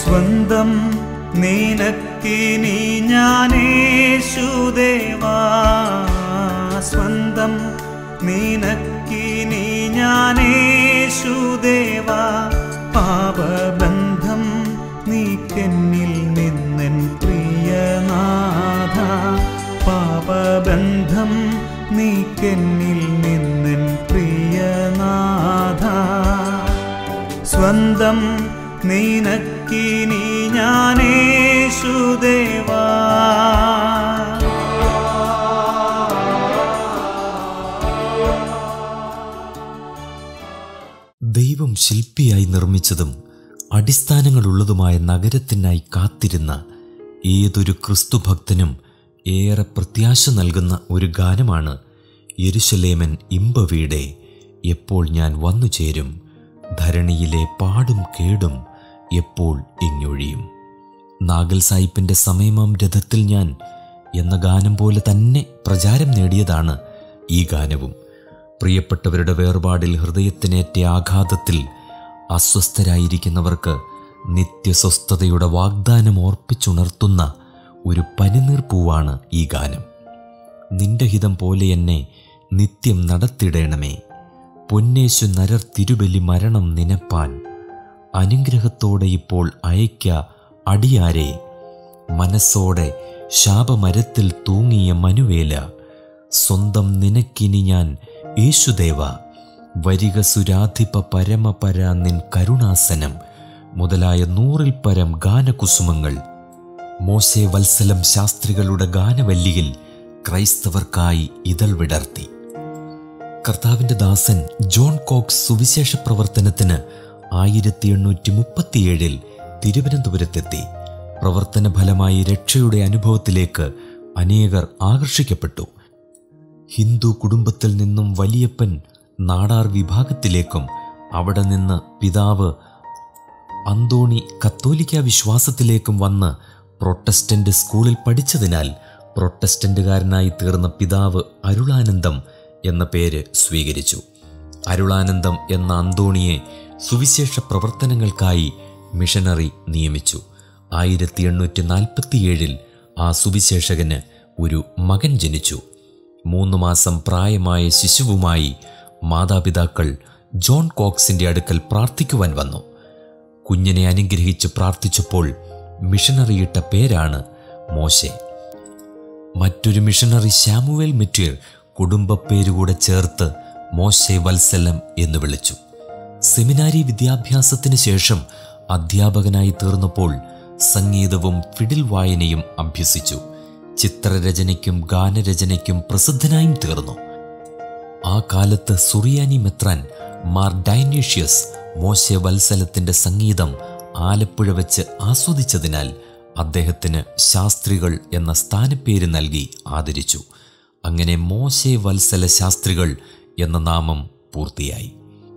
സ്വന്തം നിനക്കിനി ഞാനേശുദേവാ സ്വന്തം നിനക്കിനി ഞാനേശുദേവാ പാപബന്ധം നീക്കെന്നിൽ നിന്നൻ പ്രിയനാഥ പാപബന്ധം നീക്കെന്നിൽ നിന്നൻ പ്രിയനാഥ സ്വന്തം നിനക്കിനി ഞാനേശുദേവാ ദൈവം ശില്പിയായി നിർമ്മിച്ചതും അടിസ്ഥാനങ്ങളുള്ളതുമായ നഗരത്തിനായി കാത്തിരുന്ന ഏതൊരു ക്രിസ്തുഭക്തനും ഏറെ പ്രത്യാശ നൽകുന്ന ഒരു ഗാനമാണ് യെരുശലേമൻ ഇമ്പവീടെ എപ്പോൾ ഞാൻ വന്നു ചേരും ധരണിയിലെ പാടും കേടും എപ്പോൾ ഇങ്ങൊഴിയും നാഗൽ സായിപ്പിന്റെ സമയമാം രഥത്തിൽ ഞാൻ എന്ന ഗാനം പോലെ തന്നെ പ്രചാരം നേടിയതാണ് ഈ ഗാനവും പ്രിയപ്പെട്ടവരുടെ വേർപാടിൽ ഹൃദയത്തിനേറ്റ ആഘാതത്തിൽ അസ്വസ്ഥരായിരിക്കുന്നവർക്ക് നിത്യസ്വസ്ഥതയുടെ വാഗ്ദാനം ഓർപ്പിച്ചുണർത്തുന്ന ഒരു പനിനീർ പൂവാണ് ഈ ഗാനം നിന്റെ ഹിതം പോലെ എന്നെ നിത്യം നടത്തിടേണമേ പൊന്നേശു നരർ തിരുബലി മരണം നിനപ്പാൻ അനുഗ്രഹത്തോടെ ഇപ്പോൾ അയക്ക അടിയാരെ മനസ്സോടെ ശാപമരത്തിൽ തൂങ്ങിയ മനുവേല സ്വന്തം നിനക്കിനി ഞാൻ യേശുദേവ വരിക സുരാധിപ പരമപര നിൻ കരുണാസനം മുതലായ നൂറിൽ പരം ഗാനകുസുമങ്ങൾ മോശെ വത്സലം ശാസ്ത്രികളുടെ ഗാനവല്ലിയിൽ ക്രൈസ്തവർക്കായി ഇതൾ വിടർത്തി കർത്താവിന്റെ ദാസൻ ജോൺ കോക്സ് സുവിശേഷ പ്രവർത്തനത്തിന് ആയിരത്തി എണ്ണൂറ്റി മുപ്പത്തിയേഴിൽ തിരുവനന്തപുരത്തെത്തി പ്രവർത്തന ഫലമായി രക്ഷയുടെ അനുഭവത്തിലേക്ക് അനേകർ ആകർഷിക്കപ്പെട്ടു ഹിന്ദു കുടുംബത്തിൽ നിന്നും വലിയപ്പൻ നാടാർ വിഭാഗത്തിലേക്കും അവിടെ നിന്ന് പിതാവ് അന്തോണി കത്തോലിക്ക വിശ്വാസത്തിലേക്കും വന്ന് പ്രൊട്ടസ്റ്റന്റ് സ്കൂളിൽ പഠിച്ചതിനാൽ പ്രൊട്ടസ്റ്റന്റുകാരനായി തീർന്ന പിതാവ് അരുളാനന്ദം എന്ന പേര് സ്വീകരിച്ചു അരുളാനന്ദം എന്ന അന്തോണിയെ സുവിശേഷ പ്രവർത്തനങ്ങൾക്കായി മിഷനറി നിയമിച്ചു ആയിരത്തി എണ്ണൂറ്റി നാൽപ്പത്തിയേഴിൽ ആ സുവിശേഷകന് ഒരു മകൻ ജനിച്ചു മൂന്ന് മാസം പ്രായമായ ശിശുവുമായി മാതാപിതാക്കൾ ജോൺ കോക്സിന്റെ അടുക്കൽ പ്രാർത്ഥിക്കുവാൻ വന്നു കുഞ്ഞിനെ അനുഗ്രഹിച്ച് പ്രാർത്ഥിച്ചപ്പോൾ മിഷനറിയിട്ട പേരാണ് മോശെ മറ്റൊരു മിഷനറി ശാമുവേൽ മെറ്റീർ കുടുംബപ്പേരുകൂടെ ചേർത്ത് മോശെ വത്സലം എന്ന് വിളിച്ചു സെമിനാരി വിദ്യാഭ്യാസത്തിന് ശേഷം അധ്യാപകനായി തീർന്നപ്പോൾ സംഗീതവും ഫിഡിൽ വായനയും അഭ്യസിച്ചു ചിത്രരചനയ്ക്കും ഗാനരചനയ്ക്കും പ്രസിദ്ധനായും തീർന്നു ആ കാലത്ത് സുറിയാനി മെത്രാൻ മാർ ഡൈനേഷ്യസ് മോശെ വത്സലത്തിന്റെ സംഗീതം ആലപ്പുഴ വെച്ച് ആസ്വദിച്ചതിനാൽ അദ്ദേഹത്തിന് ശാസ്ത്രികൾ എന്ന സ്ഥാനപ്പേര് നൽകി ആദരിച്ചു അങ്ങനെ മോശെ വത്സല ശാസ്ത്രികൾ എന്ന നാമം പൂർത്തിയായി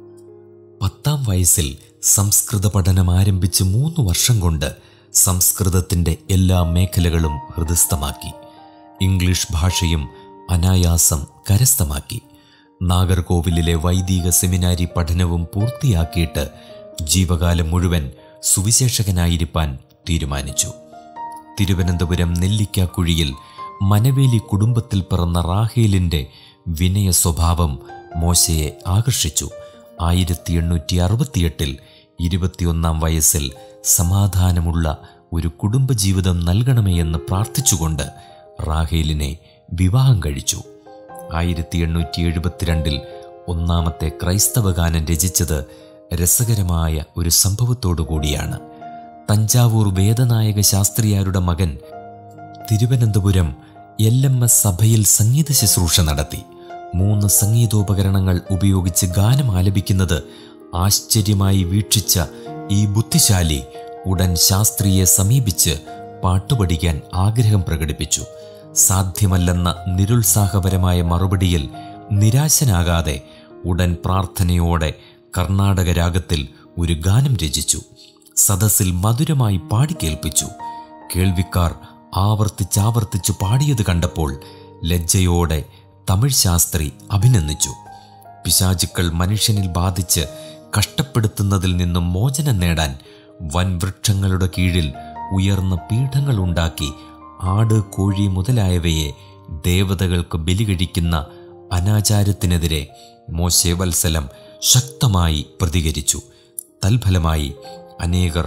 പത്താം വയസ്സിൽ സംസ്കൃത പഠനം ആരംഭിച്ച് മൂന്ന് വർഷം കൊണ്ട് സംസ്കൃതത്തിന്റെ എല്ലാ മേഖലകളും ഹൃദയസ്ഥമാക്കി ഇംഗ്ലീഷ് ഭാഷയും അനായാസം കരസ്ഥമാക്കി നാഗർകോവിലിലെ വൈദിക സെമിനാരി പഠനവും പൂർത്തിയാക്കിയിട്ട് ജീവകാലം മുഴുവൻ സുവിശേഷകനായിരിക്കാൻ തീരുമാനിച്ചു തിരുവനന്തപുരം നെല്ലിക്കാക്കുഴിയിൽ മനവേലി കുടുംബത്തിൽ പിറന്ന റാഹേലിന്റെ വിനയ സ്വഭാവം മോശയെ ആകർഷിച്ചു ആയിരത്തി എണ്ണൂറ്റി അറുപത്തിയെട്ടിൽ ഇരുപത്തിയൊന്നാം വയസ്സിൽ സമാധാനമുള്ള ഒരു കുടുംബജീവിതം നൽകണമേ എന്ന് പ്രാർത്ഥിച്ചുകൊണ്ട് റാഹേലിനെ വിവാഹം കഴിച്ചു ആയിരത്തി എണ്ണൂറ്റി എഴുപത്തിരണ്ടിൽ ഒന്നാമത്തെ ക്രൈസ്തവ ഗാനം രചിച്ചത് രസകരമായ ഒരു സംഭവത്തോടു കൂടിയാണ് തഞ്ചാവൂർ വേദനായക ശാസ്ത്രിയാരുടെ മകൻ തിരുവനന്തപുരം എൽ എം എസ് സഭയിൽ സംഗീത ശുശ്രൂഷ നടത്തി മൂന്ന് സംഗീതോപകരണങ്ങൾ ഉപയോഗിച്ച് ഗാനം ആലപിക്കുന്നത് ആശ്ചര്യമായി വീക്ഷിച്ച ഈ ബുദ്ധിശാലി ഉടൻ ശാസ്ത്രിയെ സമീപിച്ച് പാട്ടുപഠിക്കാൻ ആഗ്രഹം പ്രകടിപ്പിച്ചു സാധ്യമല്ലെന്ന നിരുത്സാഹപരമായ മറുപടിയിൽ നിരാശനാകാതെ ഉടൻ പ്രാർത്ഥനയോടെ കർണാടക രാഗത്തിൽ ഒരു ഗാനം രചിച്ചു സദസ്സിൽ മധുരമായി പാടിക്കേൽപ്പിച്ചു കേൾവിക്കാർ ആവർത്തിച്ചാവർത്തിച്ചു പാടിയത് കണ്ടപ്പോൾ ലജ്ജയോടെ തമിഴ് ശാസ്ത്രി അഭിനന്ദിച്ചു പിശാചുക്കൾ മനുഷ്യനിൽ ബാധിച്ച് കഷ്ടപ്പെടുത്തുന്നതിൽ നിന്നും മോചനം നേടാൻ വൻവൃക്ഷങ്ങളുടെ കീഴിൽ ഉയർന്ന പീഠങ്ങൾ ഉണ്ടാക്കി ആട് കോഴി മുതലായവയെ ദേവതകൾക്ക് ബലി കഴിക്കുന്ന അനാചാരത്തിനെതിരെ മോശെ വത്സലം ശക്തമായി പ്രതികരിച്ചു തൽഫലമായി അനേകർ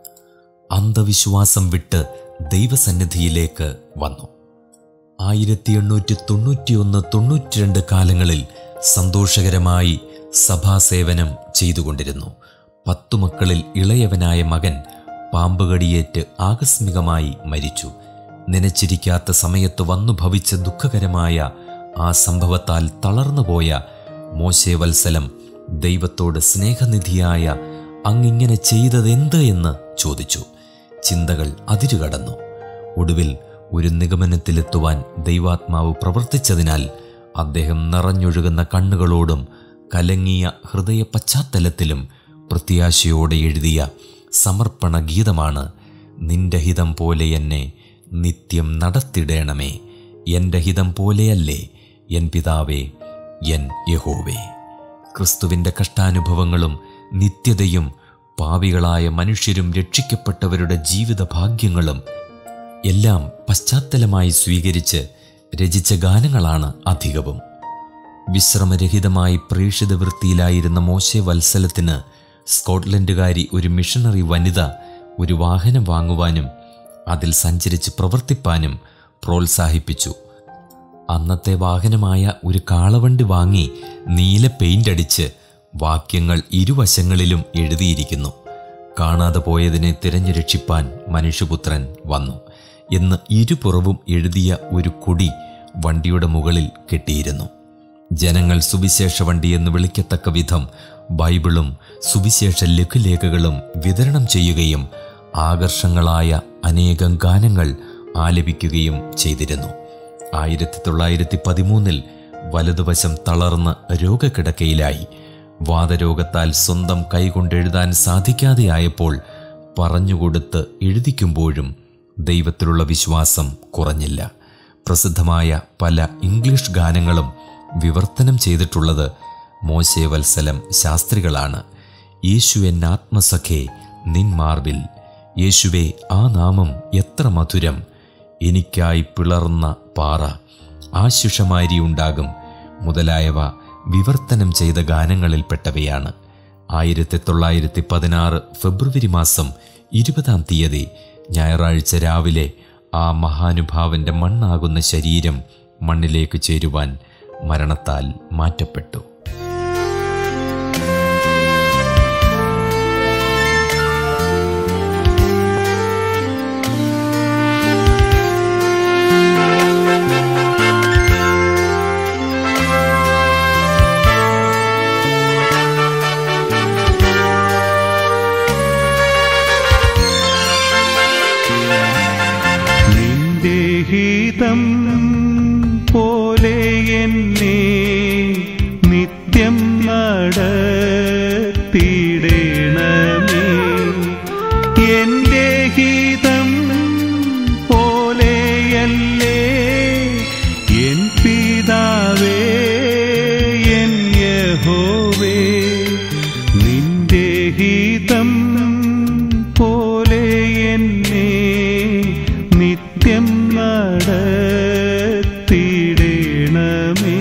അന്ധവിശ്വാസം വിട്ട് ദൈവസന്നിധിയിലേക്ക് വന്നു ആയിരത്തി എണ്ണൂറ്റി തൊണ്ണൂറ്റിയൊന്ന് തൊണ്ണൂറ്റിരണ്ട് കാലങ്ങളിൽ സന്തോഷകരമായി സഭാസേവനം ചെയ്തുകൊണ്ടിരുന്നു പത്തു മക്കളിൽ ഇളയവനായ മകൻ പാമ്പുകടിയേറ്റ് ആകസ്മികമായി മരിച്ചു നനച്ചിരിക്കാത്ത സമയത്ത് വന്നു ഭവിച്ച ദുഃഖകരമായ ആ സംഭവത്താൽ തളർന്നുപോയ മോശെ വത്സലം ദൈവത്തോട് സ്നേഹനിധിയായ അങ്ങിങ്ങനെ ചെയ്തതെന്ത് എന്ന് ചോദിച്ചു ചിന്തകൾ അതിരുകടന്നു ഒടുവിൽ ഒരു നിഗമനത്തിലെത്തുവാൻ ദൈവാത്മാവ് പ്രവർത്തിച്ചതിനാൽ അദ്ദേഹം നിറഞ്ഞൊഴുകുന്ന കണ്ണുകളോടും കലങ്ങിയ ഹൃദയ പശ്ചാത്തലത്തിലും പ്രത്യാശയോടെ എഴുതിയ സമർപ്പണ ഗീതമാണ് നിന്റെ ഹിതം പോലെ എന്നെ നിത്യം നടത്തിടേണമേ എൻ്റെ ഹിതം പോലെയല്ലേ എൻ പിതാവേ എൻ യഹോവേ ക്രിസ്തുവിൻ്റെ കഷ്ടാനുഭവങ്ങളും നിത്യതയും പാവികളായ മനുഷ്യരും രക്ഷിക്കപ്പെട്ടവരുടെ ജീവിത ഭാഗ്യങ്ങളും എല്ലാം പശ്ചാത്തലമായി സ്വീകരിച്ച് രചിച്ച ഗാനങ്ങളാണ് അധികവും വിശ്രമരഹിതമായി പ്രേക്ഷിത വൃത്തിയിലായിരുന്ന മോശെ വത്സലത്തിന് സ്കോട്ട്ലൻഡുകാരി ഒരു മിഷണറി വനിത ഒരു വാഹനം വാങ്ങുവാനും അതിൽ സഞ്ചരിച്ച് പ്രവർത്തിപ്പാനും പ്രോത്സാഹിപ്പിച്ചു അന്നത്തെ വാഹനമായ ഒരു കാളവണ്ടി വാങ്ങി നീല പെയിന്റ് അടിച്ച് വാക്യങ്ങൾ ഇരുവശങ്ങളിലും എഴുതിയിരിക്കുന്നു കാണാതെ പോയതിനെ തിരഞ്ഞു രക്ഷിപ്പാൻ മനുഷ്യപുത്രൻ വന്നു എന്ന് ഇരുപുറവും എഴുതിയ ഒരു കൊടി വണ്ടിയുടെ മുകളിൽ കെട്ടിയിരുന്നു ജനങ്ങൾ സുവിശേഷ വണ്ടി എന്ന് വിളിക്കത്തക്ക വിധം ബൈബിളും സുവിശേഷ ലഘുലേഖകളും വിതരണം ചെയ്യുകയും ആകർഷങ്ങളായ അനേകം ഗാനങ്ങൾ ആലപിക്കുകയും ചെയ്തിരുന്നു ആയിരത്തി തൊള്ളായിരത്തി പതിമൂന്നിൽ വലതുവശം തളർന്ന് രോഗക്കിടക്കയിലായി വാതരോഗത്താൽ സ്വന്തം കൈകൊണ്ടെഴുതാൻ സാധിക്കാതെയായപ്പോൾ പറഞ്ഞുകൊടുത്ത് എഴുതിക്കുമ്പോഴും ദൈവത്തിലുള്ള വിശ്വാസം കുറഞ്ഞില്ല പ്രസിദ്ധമായ പല ഇംഗ്ലീഷ് ഗാനങ്ങളും വിവർത്തനം ചെയ്തിട്ടുള്ളത് മോശെ വത്സലം ശാസ്ത്രികളാണ് യേശു എൻ ആത്മസഖേ നിൻ മാർവിൽ യേശുവേ ആ നാമം എത്ര മധുരം എനിക്കായി പിളർന്ന പാറ ആശുഷമാരി ഉണ്ടാകും മുതലായവ വിവർത്തനം ചെയ്ത ഗാനങ്ങളിൽപ്പെട്ടവയാണ് ആയിരത്തി തൊള്ളായിരത്തി പതിനാറ് ഫെബ്രുവരി മാസം ഇരുപതാം തീയതി ഞായറാഴ്ച രാവിലെ ആ മഹാനുഭാവന്റെ മണ്ണാകുന്ന ശരീരം മണ്ണിലേക്ക് ചേരുവാൻ മരണത്താൽ മാറ്റപ്പെട്ടു നിന്റെ ഹിതം പോലെ എന്നെ നിത്യം നടത്തിയിടണമേ എന്റെ ഹിതം പോലെയല്ലേ എൻ പിതാവേ എൻ യഹോവേ നിന്റെ ഹിതം പോലെ എന്നെ നിത്യം നടത്തിയിടണമേ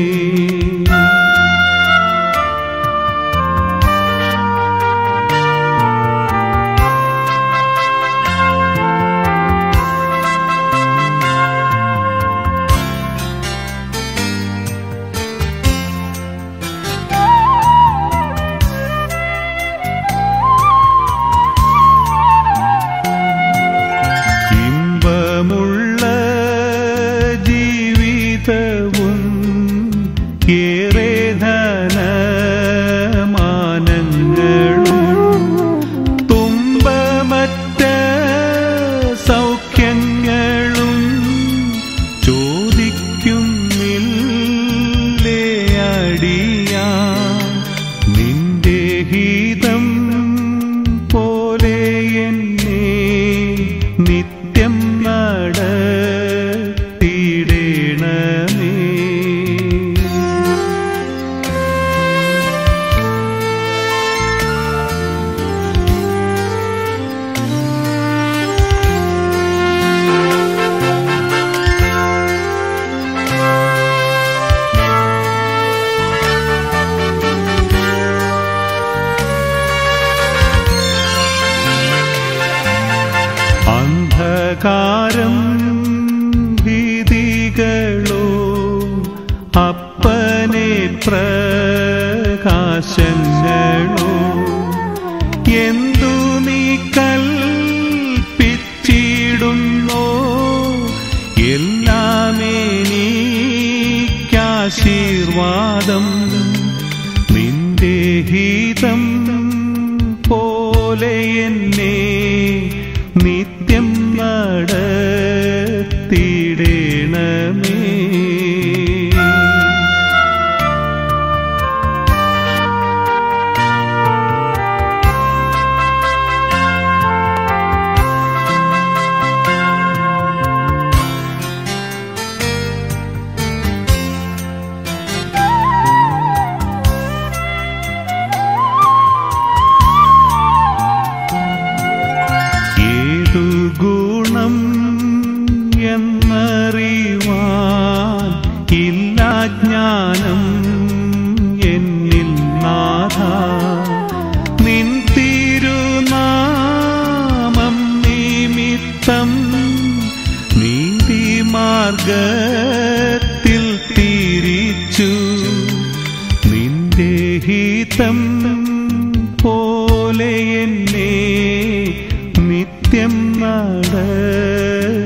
ഇമ്പമുള്ള ജീവിതവും ഏറെ ധനമാനങ്ങളും തുമ്പമറ്റ സൗഖ്യങ്ങളും ചോദിക്കുന്നില്ലയടിയാ നിന്റെ ഹിതം പോലെ എന്നെ നിത്യം നടത്തിയിടണമേ പ്രകാശങ്ങളോ എന്തു നീ കൽപ്പിച്ചിടുന്നോ എല്ലാമേനീക്കാശീർവാദം നിന്റെ ഹിതം പോലെ എന്നെ നിത്യം നടത്തിയിടേണമേ ഏതു ഗുണം എന്നറിവാൻ ഇല്ല ജ്ഞാനം എന്നിൽ നാഥ നിൻ തിരുനാമം നിമിത്തം നീതി മാർഗത്തിൽ തിരിച്ചു നിന്റെ ഹിതം പോലെ എന്നെ നിത്യം നട